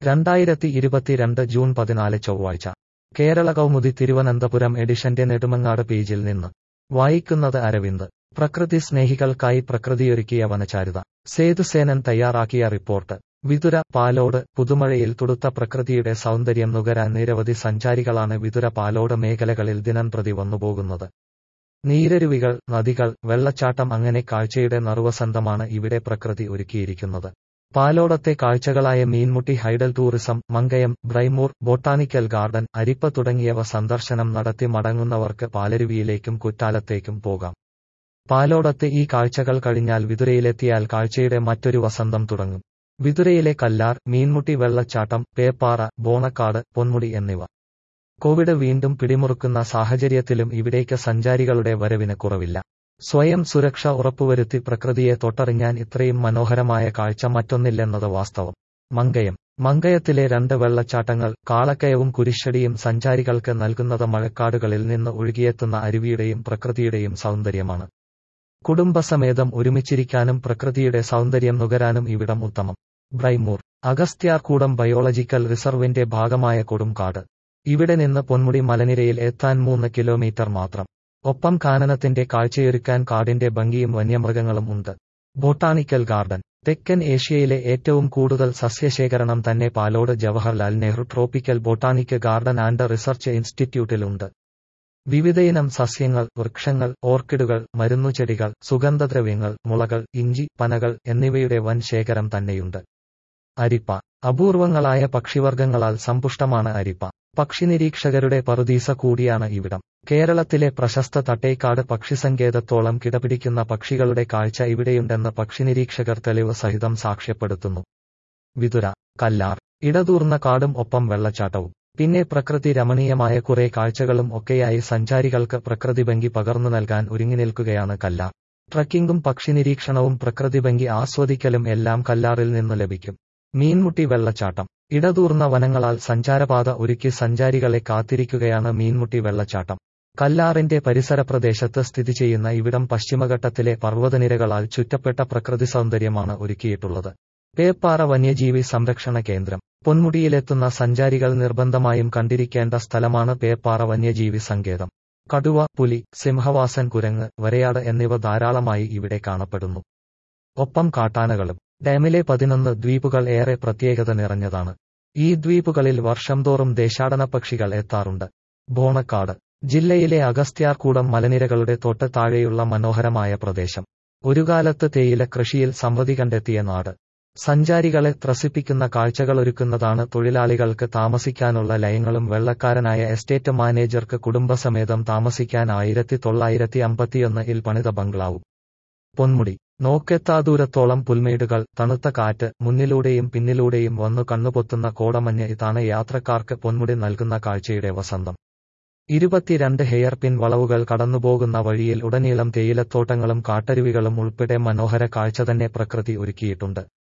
രണ്ടായിരത്തി ഇരുപത്തിരണ്ട് ജൂൺ പതിനാല് ചൊവ്വാഴ്ച കേരള കൗമുദി തിരുവനന്തപുരം എഡിഷന്റെ നെടുമങ്ങാട് പേജിൽ നിന്ന് വായിക്കുന്നത് അരവിന്ദ് പ്രകൃതി സ്നേഹികൾക്കായി പ്രകൃതിയൊരുക്കിയ വനചാരുത സേതുസേനൻ തയ്യാറാക്കിയ റിപ്പോർട്ട് വിതുര പാലോട് പുതുമഴയിൽ തുടുത്ത പ്രകൃതിയുടെ സൗന്ദര്യം നുകരാൻ നിരവധി സഞ്ചാരികളാണ് വിതുര പാലോട് മേഖലകളിൽ ദിനംപ്രതി വന്നുപോകുന്നത് നീരരുവികൾ നദികൾ വെള്ളച്ചാട്ടം അങ്ങനെ കാഴ്ചയുടെ നറുവസന്തമാണ് ഇവിടെ പ്രകൃതി ഒരുക്കിയിരിക്കുന്നത് പാലോടത്തെ കാഴ്ചകളായ Meenmutty hydel tourism Mankayam Brimore botanical garden Arippa തുടങ്ങിയവ സന്ദർശനം നടത്തി മടങ്ങുന്നവർക്ക് പാലരുവിയിലേക്കും കുറ്റാലത്തേക്കും പോകാം പാലോടത്തെ ഈ കാഴ്ചകൾ കഴിഞ്ഞാൽ വിതുരയിലെത്തിയാൽ കാഴ്ചയുടെ മറ്റൊരു വസന്തം തുടങ്ങും വിതുരയിലെ കല്ലാർ മീൻമുട്ടി വെള്ളച്ചാട്ടം പേപ്പാറ ബോണക്കാട് പൊന്മുടി എന്നിവ കോവിഡ് വീണ്ടും പിടിമുറുക്കുന്ന സാഹചര്യത്തിലും ഇവിടേക്ക് സഞ്ചാരികളുടെ വരവിന് കുറവില്ല സ്വയം സുരക്ഷ ഉറപ്പുവരുത്തി പ്രകൃതിയെ തൊട്ടറിഞ്ഞാൻ ഇത്രയും മനോഹരമായ കാഴ്ച മറ്റൊന്നില്ലെന്നത് വാസ്തവം മങ്കയം മങ്കയത്തിലെ രണ്ട് വെള്ളച്ചാട്ടങ്ങൾ കാളക്കയവും കുരിശടിയും സഞ്ചാരികൾക്ക് നൽകുന്നത് മഴക്കാടുകളിൽ നിന്ന് ഒഴുകിയെത്തുന്ന അരുവിയുടെയും പ്രകൃതിയുടെയും സൗന്ദര്യമാണ് കുടുംബസമേതം ഒരുമിച്ചിരിക്കാനും പ്രകൃതിയുടെ സൗന്ദര്യം നുകരാനും ഇവിടം ഉത്തമം ബ്രൈമൂർ അഗസ്ത്യാർകൂടം ബയോളജിക്കൽ റിസർവിന്റെ ഭാഗമായ കൊടുംകാട് ഇവിടെ നിന്ന് പൊന്മുടി മലനിരയിൽ എത്താൻ മൂന്ന് കിലോമീറ്റർ മാത്രം ഒപ്പം കാനനത്തിന്റെ കാഴ്ചയൊരുക്കാൻ കാടിന്റെ ഭംഗിയും വന്യമൃഗങ്ങളും ഉണ്ട് ബൊട്ടാണിക്കൽ ഗാർഡൻ തെക്കൻ ഏഷ്യയിലെ ഏറ്റവും കൂടുതൽ സസ്യശേഖരണം തന്നെ Palode Jawaharlal Nehru tropical botanic garden and research ഇൻസ്റ്റിറ്റ്യൂട്ടിലുണ്ട് വിവിധയിനം സസ്യങ്ങൾ വൃക്ഷങ്ങൾ ഓർക്കിഡുകൾ മരുന്നുചെടികൾ സുഗന്ധദ്രവ്യങ്ങൾ മുളകൾ ഇഞ്ചി പനകൾ എന്നിവയുടെ വൻ ശേഖരം തന്നെയുണ്ട് അരിപ്പ അപൂർവങ്ങളായ പക്ഷിവർഗങ്ങളാൽ സമ്പുഷ്ടമാണ് അരിപ്പ പക്ഷിനിരീക്ഷകരുടെ പറുദീസ കൂടിയാണ് ഇവിടം കേരളത്തിലെ പ്രശസ്ത തട്ടേക്കാട് പക്ഷിസങ്കേതത്തോളം കിടപിടിക്കുന്ന പക്ഷികളുടെ കാഴ്ച ഇവിടെയുണ്ടെന്ന് പക്ഷിനിരീക്ഷകർ തെളിവ് സഹിതം സാക്ഷ്യപ്പെടുത്തുന്നു വിതുര കല്ലാർ ഇടതൂർന്ന കാടും ഒപ്പം വെള്ളച്ചാട്ടവും പിന്നെ പ്രകൃതി രമണീയമായ കുറെ കാഴ്ചകളും ഒക്കെയായി സഞ്ചാരികൾക്ക് പ്രകൃതിഭംഗി പകർന്നു നൽകാൻ ഒരുങ്ങി നിൽക്കുകയാണ് കല്ലാർ ട്രക്കിംഗും പക്ഷിനിരീക്ഷണവും പ്രകൃതിഭംഗി ആസ്വദിക്കലും എല്ലാം കല്ലാറിൽ നിന്ന് ലഭിക്കും മീൻമുട്ടി വെള്ളച്ചാട്ടം ഇടതൂർന്ന വനങ്ങളാൽ സഞ്ചാരപാത ഒരുക്കി സഞ്ചാരികളെ കാത്തിരിക്കുകയാണ് മീൻമുട്ടി വെള്ളച്ചാട്ടം കല്ലാറിന്റെ പരിസര പ്രദേശത്ത് സ്ഥിതി ചെയ്യുന്ന ഇവിടം പശ്ചിമഘട്ടത്തിലെ പർവ്വതനിരകളാൽ ചുറ്റപ്പെട്ട പ്രകൃതി സൗന്ദര്യമാണ് ഒരുക്കിയിട്ടുള്ളത് പേപ്പാറ വന്യജീവി സംരക്ഷണ കേന്ദ്രം പൊന്മുടിയിലെത്തുന്ന സഞ്ചാരികൾ നിർബന്ധമായും കണ്ടിരിക്കേണ്ട സ്ഥലമാണ് പേപ്പാറ വന്യജീവി സങ്കേതം കടുവ പുലി സിംഹവാസൻ കുരങ്ങ് വരയാട് എന്നിവ ധാരാളമായി ഇവിടെ കാണപ്പെടുന്നു ഒപ്പം കാട്ടാനകളും ഡാമിലെ പതിനൊന്ന് ദ്വീപുകൾ ഏറെ പ്രത്യേകത നിറഞ്ഞതാണ് ഈ ദ്വീപുകളിൽ വർഷം തോറും ദേശാടന പക്ഷികൾ എത്താറുണ്ട് ബോണക്കാട് ജില്ലയിലെ അഗസ്ത്യാർകൂടം മലനിരകളുടെ തൊട്ട് താഴെയുള്ള മനോഹരമായ പ്രദേശം ഒരു കാലത്ത് തേയില കൃഷിയിൽ സമൃദ്ധി കണ്ടെത്തിയ നാട് സഞ്ചാരികളെ ത്രസിപ്പിക്കുന്ന കാഴ്ചകളൊരുക്കുന്നതാണ് തൊഴിലാളികൾക്ക് താമസിക്കാനുള്ള ലയങ്ങളും വെള്ളക്കാരനായ എസ്റ്റേറ്റ് മാനേജർക്ക് കുടുംബസമേതം താമസിക്കാൻ ആയിരത്തി തൊള്ളായിരത്തി അമ്പത്തിയൊന്നിൽ പണിത ബംഗ്ലാവും പൊന്മുടി നോക്കെത്താ ദൂരത്തോളം പുൽമേടുകൾ തണുത്ത കാറ്റ് മുന്നിലൂടെയും പിന്നിലൂടെയും വന്നു കണ്ണുപൊത്തുന്ന കോടമഞ്ഞ് ഇതാണ് യാത്രക്കാർക്ക് പൊന്മുടി നൽകുന്ന കാഴ്ചയുടെ വസന്തം ഇരുപത്തിരണ്ട് ഹെയർ പിൻ വളവുകൾ കടന്നുപോകുന്ന വഴിയിൽ ഉടനീളം തേയിലത്തോട്ടങ്ങളും കാട്ടരുവികളും ഉൾപ്പെടെ മനോഹര കാഴ്ച തന്നെ പ്രകൃതി ഒരുക്കിയിട്ടുണ്ട്